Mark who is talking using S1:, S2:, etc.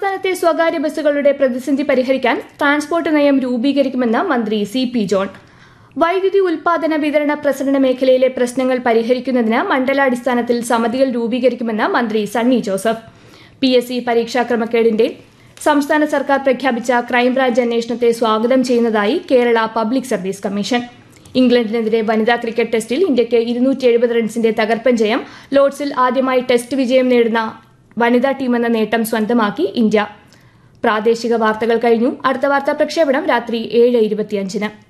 S1: സംസ്ഥാനത്തെ സ്വകാര്യ ബസ്സുകളുടെ പ്രതിസന്ധി പരിഹരിക്കാൻ ട്രാൻസ്പോർട്ട് നയം രൂപീകരിക്കുമെന്ന് മന്ത്രി സി പി ജോൺ വൈദ്യുതി ഉൽപാദന വിതരണ പ്രസരണ മേഖലയിലെ പ്രശ്നങ്ങൾ പരിഹരിക്കുന്നതിന് മണ്ഡലാടിസ്ഥാനത്തിൽ സമിതികൾ രൂപീകരിക്കുമെന്ന് മന്ത്രി Sunny Joseph P S C പരീക്ഷാ ക്രമക്കേടിന്റെ സംസ്ഥാന സർക്കാർ പ്രഖ്യാപിച്ച ക്രൈംബ്രാഞ്ച് അന്വേഷണത്തെ സ്വാഗതം ചെയ്യുന്നതായി കേരള പബ്ലിക് സർവീസ് കമ്മീഷൻ ഇംഗ്ലണ്ടിനെതിരെ വനിതാ ക്രിക്കറ്റ് ടെസ്റ്റിൽ ഇന്ത്യയ്ക്ക് ഇരുന്നൂറ്റി എഴുപത് റൺസിന്റെ തകർപ്പൻ ജയം ലോർഡ്സിൽ ആദ്യമായി ടെസ്റ്റ് വിജയം നേടുന്ന വനിതാ ടീമെന്ന നേട്ടം സ്വന്തമാക്കി ഇന്ത്യ പ്രാദേശിക വാർത്തകൾ കഴിഞ്ഞു അടുത്ത വാർത്താ പ്രക്ഷേപണം രാത്രി ഏഴ് ഇരുപത്തിയഞ്ചിന്